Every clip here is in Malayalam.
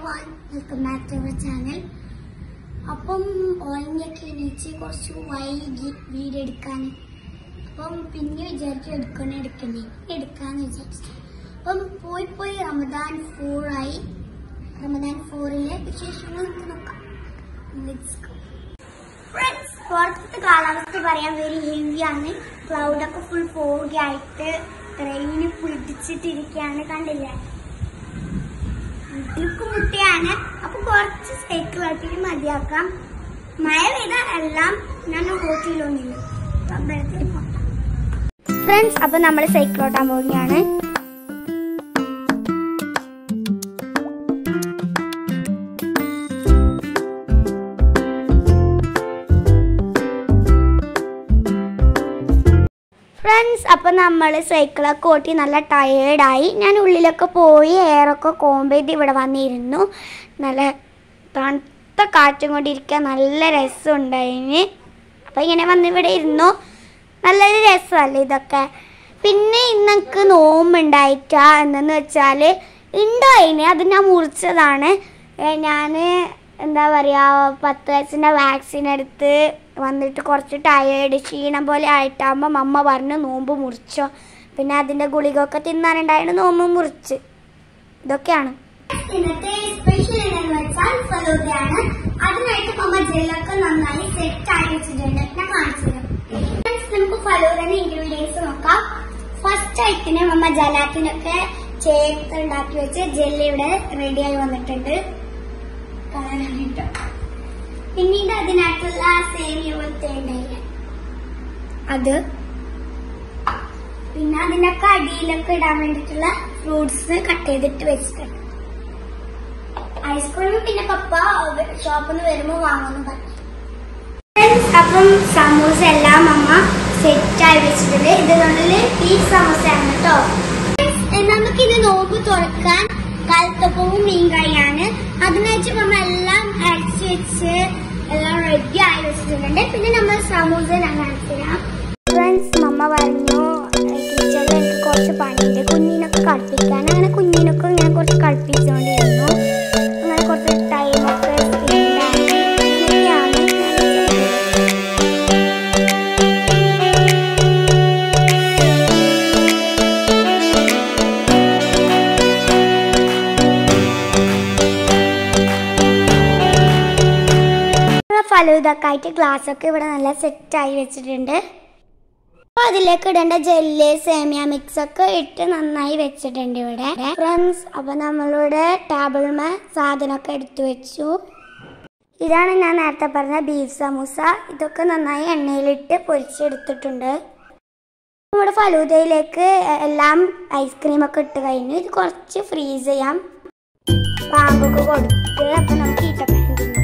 Everyone welcome back to our channel അപ്പം ഓയിഞ്ഞൊക്കെ എണീച്ച് കുറച്ച് വൈകി വീഡിയോ എടുക്കാൻ അപ്പം പിന്നെ വിചാരിച്ചു എടുക്കണേ എടുക്കണേ എടുക്കാന്ന് വിചാരിച്ചു അപ്പം പോയി പോയി റമദാൻ ഫോറായി റമദാൻ ഫോറിലെ വിശേഷങ്ങൾ നമുക്ക് നോക്കാം Let's go. Friends, പുറത്തെ കാലാവസ്ഥ പറയാൻ വെരി ഹെവി ആണ് ക്ലൗഡൊക്കെ ഫുൾ പോവുകയായിട്ട് ട്രെയിന് പിടിച്ചിട്ടിരിക്കുകയാണ് കണ്ടില്ലേ വീട്ടിലേക്ക് മുട്ടിയാണ് അപ്പൊ കുറച്ച് സൈക്കിൾ ആട്ടിട്ട് മതിയാക്കാം മഴ പെയ്ത എല്ലാം ഞാൻ ഹോട്ടലിലൊന്നില്ല ഫ്രണ്ട്സ് അപ്പൊ നമ്മൾ സൈക്കിൾ ഓട്ടാൻ പോവുകയാണ് ഫ്രണ്ട്സ് അപ്പൊ നമ്മൾ സൈക്കിളൊക്കെ ഓട്ടി നല്ല ടയേർഡായി ഞാൻ ഉള്ളിലൊക്കെ പോയി എയറൊക്കെ കോമ്പ് ചെയ്ത് ഇവിടെ വന്നിരുന്നു നല്ല തണുത്ത കാറ്റും കൊണ്ടിരിക്കാൻ നല്ല രസമുണ്ടായിന് അപ്പൊ ഇങ്ങനെ വന്ന് ഇവിടെ ഇരുന്നു നല്ലൊരു രസമല്ലേ ഇതൊക്കെ പിന്നെ ഇന്നക്ക് നോമ്പുണ്ടായിട്ടാ എന്നു വെച്ചാൽ ഉണ്ടായിന് അത് ഞാൻ മുറിച്ചതാണ് ഞാൻ എന്താ പറയുക പത്ത് വയസ്സിൻ്റെ വാക്സിൻ എടുത്ത് വന്നിട്ട് കുറച്ച് ടയേർഡ് ക്ഷീണം പോലെ ആയിട്ടാകുമ്പോൾ അമ്മ പറഞ്ഞു നോമ്പ് മുറിച്ചോ പിന്നെ അതിൻ്റെ ഗുളികയൊക്കെ തിന്നാനുണ്ടായിരുന്നു നോമ്പ് മുറിച്ച് ഇതൊക്കെയാണ് ഇന്നത്തെ സ്പെഷ്യൽ എന്ന് വെച്ചാൽ ഫലൂദയാണ് അതിനായിട്ട് മമ്മ ജെല്ലൊക്കെ നന്നായി സെറ്റ് ആയി വെച്ചിട്ടുണ്ട് ഞാൻ കാണിച്ചു തരാം Friends, നമുക്ക് ഫലൂദന്റെ ഇൻഗ്രീഡിയൻസ് നോക്കാം ഫസ്റ്റ് ആയിട്ടിന് മമ്മ ജലാറ്റിനൊക്കെ ചേർത്ത് ഉണ്ടാക്കി വെച്ച് ജെല്ലി ഇവിടെ റെഡിയായി വന്നിട്ടുണ്ട് കളറാനിട്ടോ പിന്നീട് അതിനകത്തുള്ള സേമിയ പോലത്തെ ഉണ്ടായില്ലേ അത് പിന്നെ അതിനൊക്കെ അടിയിലൊക്കെ ഇടാൻ വേണ്ടിയിട്ടുള്ള ഫ്രൂട്ട്സ് കട്ട് ചെയ്തിട്ട് വെച്ചിട്ടുണ്ട് ഐസ്ക്രീം പിന്നെ പപ്പ ഷോപ്പിൽ നിന്ന് വരുമ്പോൾ വാങ്ങുന്നു പറഞ്ഞു Friends, അപ്പം സമൂസ എല്ലാം അമ്മ സെറ്റ് ആയി വെച്ചിട്ടുണ്ട് ഇതിനുള്ളിൽ ഈ സമൂസയാണ് കേട്ടോ നമുക്ക് ഇത് നോമ്പ് തുറക്കാൻ കലത്തപ്പവും മീൻകറിയാണ് അതിനകത്ത് നമ്മൾ എല്ലാം അരച്ച് വെച്ച് എല്ലാം റെഡി ആയി വെച്ചിട്ടുണ്ട് പിന്നെ നമ്മൾ സമൂസ ഞാൻ കാണിച്ചുതരാം ഫ്രണ്ട്സ് മമ്മ പറഞ്ഞു ടീച്ചറിൽ എനിക്ക് കുറച്ച് പണിയുണ്ട് കുഞ്ഞിനൊക്കെ കളിപ്പിക്കാൻ അങ്ങനെ കുഞ്ഞിനൊക്കെ ഞാൻ കുറച്ച് കളിപ്പിച്ചുകൊണ്ടിരുന്നു അങ്ങനെ കുറച്ച് ടൈമൊക്കെ സ്പെൻഡായി അങ്ങനെയാണ് ഞാൻ ചെയ്തത് ഫലൂതൊക്കെ ആയിട്ട് ഗ്ലാസ് ഒക്കെ ഇവിടെ നല്ല സെറ്റ് ആയി വെച്ചിട്ടുണ്ട് അപ്പൊ അതിലേക്ക് ഇടേണ്ട ജെല്ല് സേമിയ മിക്സ് ഒക്കെ ഇട്ട് നന്നായി വെച്ചിട്ടുണ്ട് ഇവിടെ ഫ്രണ്ട്സ് അപ്പൊ നമ്മളിവിടെ ടേബിളിമേ സാധനമൊക്കെ എടുത്തു വെച്ചു ഇതാണ് ഞാൻ നേരത്തെ പറഞ്ഞ ബീഫ് സമൂസ ഇതൊക്കെ നന്നായി എണ്ണയിലിട്ട് പൊരിച്ചെടുത്തിട്ടുണ്ട് നമ്മുടെ ഫലൂദയിലേക്ക് എല്ലാം ഐസ്ക്രീം ഒക്കെ ഇട്ട് കഴിഞ്ഞു ഇത് കുറച്ച് ഫ്രീസ് ചെയ്യാം പാമ്പൊക്കെ കൊടുത്ത് അപ്പൊ നമുക്ക് ഈത്തപ്പഴം തിന്നാം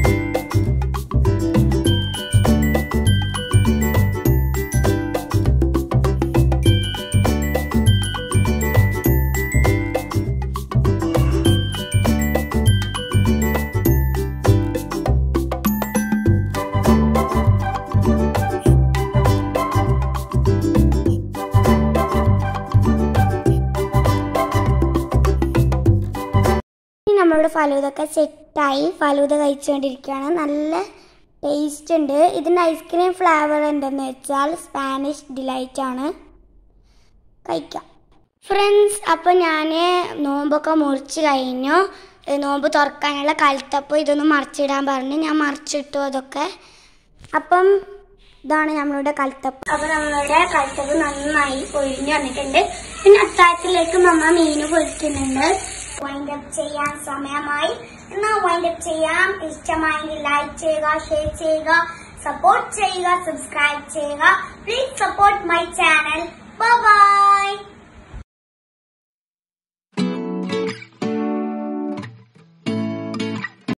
ഇനി നമ്മളുടെ ഫലൂദൊക്കെ സെറ്റായി ഫലൂദ കഴിച്ചുകൊണ്ടിരിക്കുകയാണ് നല്ല ടേസ്റ്റ് ഉണ്ട് ഇതിൻ്റെ ഐസ്ക്രീം ഫ്ലേവർ എന്തെന്ന് വെച്ചാൽ സ്പാനിഷ് ഡിലൈറ്റ് ആണ് കഴിക്കാം ഫ്രണ്ട്സ് അപ്പോൾ ഞാൻ നോമ്പൊക്കെ മുറിച്ച് കഴിഞ്ഞു ഏ, നോമ്പ് തുറക്കാനുള്ള കലത്തപ്പോൾ ഇതൊന്ന് മറിച്ചിടാൻ പറഞ്ഞു ഞാൻ മറിച്ചിട്ടു അതൊക്കെ അപ്പം ഇതാണ് നമ്മളുടെ കലത്തപ്പ് അപ്പോൾ നമ്മളുടെ കലത്തപ്പ് നന്നായി ഒഴിഞ്ഞു വന്നിട്ടുണ്ട് പിന്നെ അത്താഴത്തിലേക്ക് നമ്മ മീൻ പൊരിക്കുന്നുണ്ട് വൈൻഡ് അപ്പ് ചെയ്യാൻ സമയമായി എന്നാൽ വൈൻഡ് അപ്പ് ചെയ്യാം ഇഷ്ടമായെങ്കിൽ ലൈക്ക് ചെയ്യുക ഷെയർ ചെയ്യുക സപ്പോർട്ട് ചെയ്യുക സബ്സ്ക്രൈബ് ചെയ്യുക പ്ലീസ് സപ്പോർട്ട് മൈ ചാനൽ